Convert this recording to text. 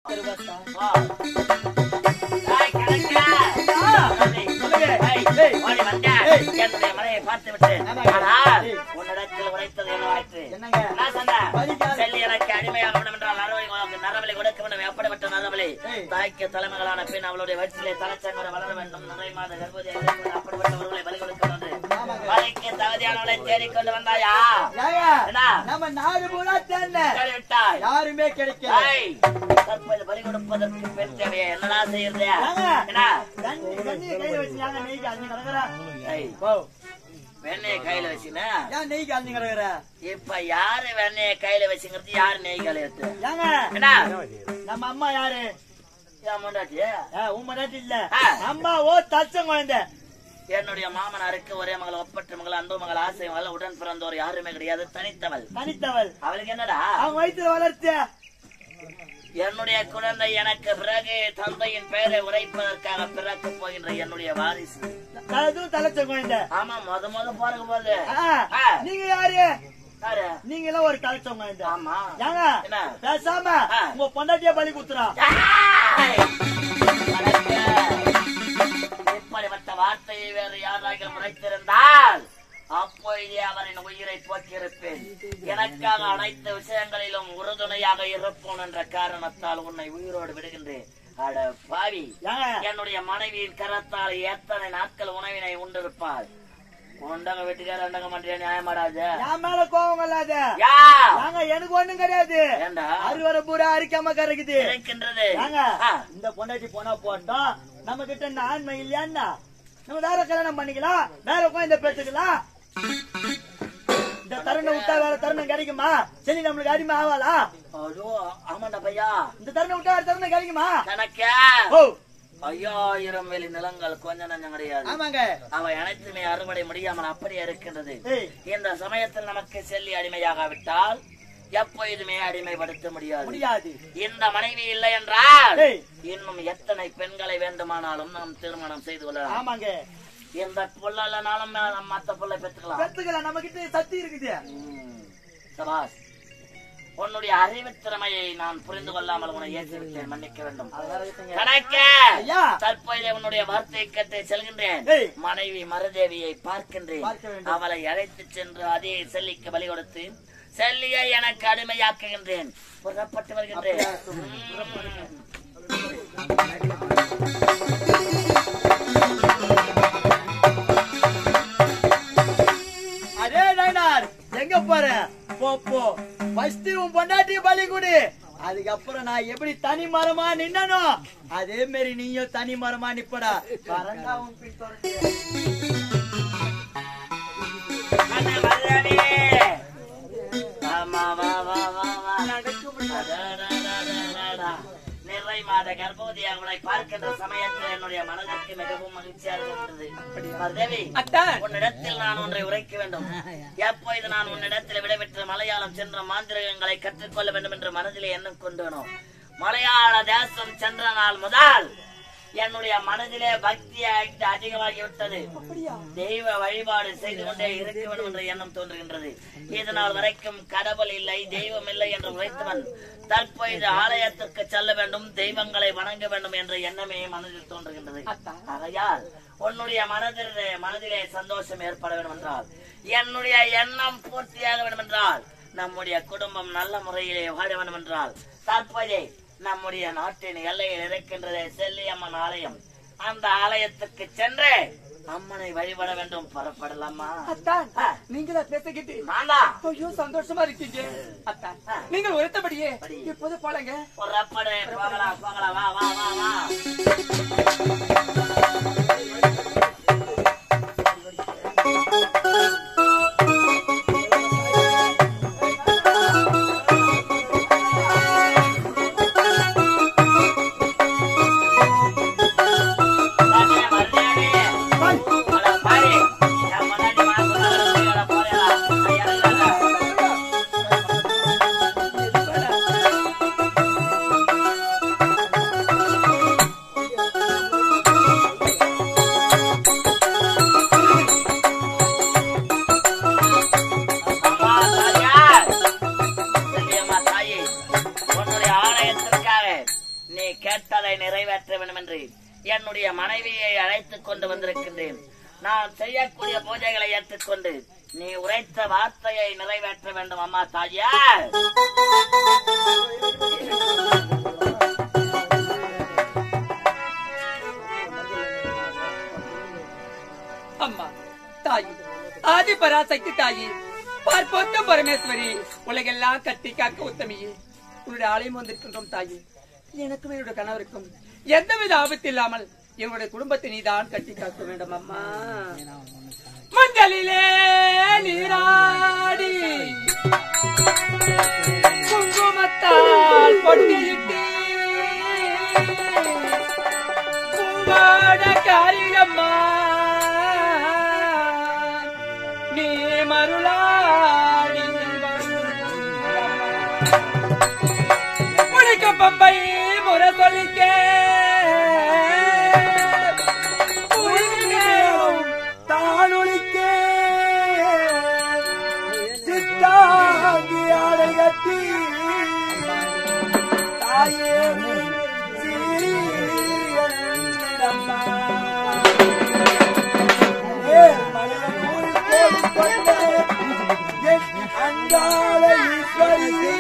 வா. டேய், கணக்கா. டேய், டேய், டேய். ஓடி வந்தா, டேய். என்னுடைய மனைவியை பார்த்து விட்டு, ஆமாங்க. ஆனால் டேய். உன்னிடத்தில் உரைத்தது என்னவாயிற்று? என்னங்க? நான் சொன்னேன், பலிக்காது. செல்லி எனக்கு அடிமையாக வேண்டும் என்றால் நரவழி உனக்கு நரவழி கொடுக்க வேண்டும். எப்படிப்பட்ட நரவழி? டேய். தாய்க்கு தலைமகளான பின் அவளுடைய வயிற்றிலே தலைச்சங்கரை வளர வேண்டும். நிறை மாத கர்ப்பவதியாக இருக்க வேண்டும். அப்படிப்பட்டவர்களை பலி கொடுக்க வேண்டும். ஆமாங்க. பலிக்கு தகுதியானவளை தேடிக்கொண்டு வந்தாயா ஏங்க, என்ன? நம்ம நாடு பூரா தேடின தேடி விட்டாய். யாருமே கிடைக்கல ஏய், தற்போது பலி கொடுப்பதற்கு பெண் தேவையா என்னடா செய்யறது ஏங்க, என்ன தண்ணி தண்ணியை கையில வச்சு ஏங்க நெய்க்கு அள்ளி கிடக்குற ஏய், ஓ வெண்ணெய கையில வச்சுனா ஏன் நெய்க்கு அள்ளி கிடக்குற இப்ப யாரு வெண்ணெய கையில வச்சுங்கிறது யாரு நெய் கையில எடுத்து ஏங்க என்ன நம்ம அம்மா யாரு என் முண்டாட்டி ஏ, உன் மனாட்டி இல்ல ஆ. அம்மா ஓ தச்சம் குழந்தை என்னுடைய மாமனாருக்கு ஒரே மகள் ஒப்பற்ற மகள் அன்பு மகள் ஆசை மகள் உடன் பிறந்தோர் யாருமே கிடையாது தனித்தவள் தனித்தவள் அவளுக்கு என்னடா அவங்க வயிற்றுல வளர்த்த என்னுடைய குழந்தை எனக்கு பிறகு தந்தையின் பெயரை உரைப்பதற்காக பிறக்க போகின்ற என்னுடைய வாரிசு அதுவும் தலைச்ச குழந்தை ஆமா முத முத பிறகு போது ஆ, ஆ. நீங்க யாரு யாரு நீங்க எல்லாம் ஒரு தலைச்ச குழந்தை ஆமா ஏங்க என்ன? பேசாம ஆ. உங்க பொண்டாட்டிய பலி குத்துறான் ஏய்! கணக்கு. இப்படிப்பட்ட வார்த்தையை வேறு யாராக முறைத்திருந்தால் அப்பொழுதே அவரின் உயிரை போக்கியிருப்பேன் எனக்காக அனைத்து விஷயங்களிலும் உறுதுணையாக இருப்போம் என்ற காரணத்தால் உன்னை உயிரோடு விடுகின்றேன் அட பாவி ஏங்க என்னுடைய மனைவியின் கரத்தால் எத்தனை நாட்கள் உணவினை உண்டிருப்பாள் உண்டங்க வெட்டிக்கார அண்டங்க மாட்டியா நியாயமாடாது என் மேல கோவம் இல்லாத யா ஏங்க எனக்கு ஒண்ணும் கிடையாது ஏண்டா அறுவரை பூரா அரிக்காம கறக்குது இருக்கின்றது ஏங்க ஆ. இந்த பொண்டாட்டி போனா போட்டோம் நம்ம கிட்ட இந்த ஆண்மை இல்லையான்னா நம்ம வேற கல்யாணம் பண்ணிக்கலாம் வேற குழந்தை பெற்றுக்கலாம் இந்த தருணம் விட்டா வேற தருணம் கிடைக்குமா சரி நம்மளுக்கு அடிமை ஆவாளா ஐயோ ஆமாண்டா பையா இந்த தருணம் விட்டா வேற தருணம் கிடைக்குமா கணக்கே ஓ ஐயாயிரம் வேலி நிலங்கள் கொஞ்ச நஞ்சம் கிடையாது ஆமாங்க அவை அனைத்துமே அறுவடை முடியாமல் அப்படியே இருக்கின்றது ஏய் இந்த சமயத்தில் நமக்கு செல்லி அடிமையாகாவிட்டால் எப்பொழுதுமே அடிமைப்படுத்த முடியாது முடியாது இந்த மனைவி இல்லை என்றால் ஏய் இன்னும் எத்தனை பெண்களை வேண்டுமானாலும் நாம் திருமணம் செய்து கொள்ளலாம் ஆமாங்க இந்த புள்ளனாலும் மத்த புள்ளை பெற்றுக்கலாம் பெத்துக்கலாம் நம்ம கிட்ட சக்தி இருக்குது ம். சபாஸ் உன்னுடைய அறிவு திறமையை நான் புரிந்து கொள்ளாமல் உன்னை ஏற்றிவிட்டேன் மன்னிக்க வேண்டும் கணக்கே ஐயா தற்போது உன்னுடைய வார்த்தை கேட்டு செல்கின்றேன் ஏய். மனைவி மருதேவியை பார்க்கின்றேன் பார்க்க வேண்டும். அவளை அழைத்து சென்று அதே செல்லிக்கு பலி கொடுத்து செல்லியை எனக்கு அடிமையாக்குகின்றேன் புறப்பட்டு வருகின்றேன் ம். அதே நைனார் எங்க போற போ போ ஃபர்ஸ்ட் உன் பொண்டாட்டிய பலி கொடு அதுக்கப்புறம் நான் எப்படி தனி மரமா நின்னனோ அதே மாதிரி நீயும் தனி மரமா நிப்படா வரண்டா உன் பின் தொடர்ந்து. அண்ணே, மருதாணி. ஆமா, வா, வா, வா, வா. அடடடடடடடா. நிறை மாத கர்ப்பவதி அவளை பார்க்கின்ற சமயத்தில் என்னுடைய மனதிற்கு மிகவும் மகிழ்ச்சியாக இருந்தது மருதேவி உன்னிடத்தில் நான் ஒன்றை உரைக்க வேண்டும் எப்போது நான் உன்னிடத்தில் விடைபெற்று மலையாளம் சென்ற மாந்திரகங்களை கற்றுக்கொள்ள வேண்டும் என்று மனதிலே எண்ணம் கொண்டனோ மலையாள தேசம் சென்ற நாள் முதல் என்னுடைய மனதிலே பக்தி ஆகிட்டு அதிகமாகிவிட்டது தெய்வ வழிபாடு செய்து கொண்டே இருக்க வேண்டும் என்ற எண்ணம் தோன்றுகின்றது இதனால் வரைக்கும் கடவுள் இல்லை தெய்வம் இல்லை என்று உரைத்தவன் தற்போது ஆலயத்திற்கு செல்ல வேண்டும் தெய்வங்களை வணங்க வேண்டும் என்ற எண்ணமே மனதில் தோன்றுகின்றது ஆகையால் உன்னுடைய மனதிலே மனதிலே சந்தோஷம் ஏற்பட வேண்டும் என்றால் என்னுடைய எண்ணம் பூர்த்தியாக வேண்டும் என்றால் நம்முடைய குடும்பம் நல்ல முறையிலே வாழ வேண்டும் என்றால் தற்போதே நம்முடைய நாட்டின் எல்லையில் இருக்கின்றதே செல்லியம்மன் ஆலயம் அந்த ஆலயத்துக்கு சென்று அம்மனை வழிபட வேண்டும் புறப்படலாமா அத்தான் ஆ. நீங்களா பேசிக்கிட்டு நான்தா ஐயோ சந்தோஷமா இருக்கீங்க அத்தான் நீங்கள் உரைத்தபடியே இப்போது போலங்க புறப்படு போகலாம் போகலாம் வா வா வா வா தானே, மருதாணி. அட பாரு, என் முன்னாடி மாசம் வரதுக்குள்ள போறியா? ஐயா, இல்ல, இல்ல. நீ கேட்டதை நிறைவேற்ற வேண்டும் என்று என்னுடைய மனைவியை அழைத்துக் கொண்டு வந்திருக்கின்றேன் நான் செய்யக்கூடிய பூஜைகளை ஏற்றுக்கொண்டு நீ உரைத்த வார்த்தையை நிறைவேற்ற வேண்டும் அம்மா தாயா அம்மா தாயி ஆதி பராசக்தி தாயி பார்ப்போத்த பரமேஸ்வரி உலகெல்லாம் கட்டி காக்க உத்தமியே உன்னுடைய ஆலயம் வந்திருக்கின்றோம் தாயி எனக்கும் என்னுடைய கணவருக்கும் எந்தவித ஆபத்து இல்லாமல் என்னுடைய குடும்பத்தை நீதான் கட்டி காக்க வேண்டும் அம்மா மஞ்சளிலே நீராடி குங்குமத்தால் பொட்டியிட்டு பூவாட காரியம்மா நீ மருளாடி உனக்க பம்பை முறை சொல்லிக்க தானொழிக்க சித்தாங்கி அடைகட்டி தாயே சீரியம்மா ஏ மனிதன் ஊரில் தேடிக்கொண்ட என் அங்காள ஈஸ்வரி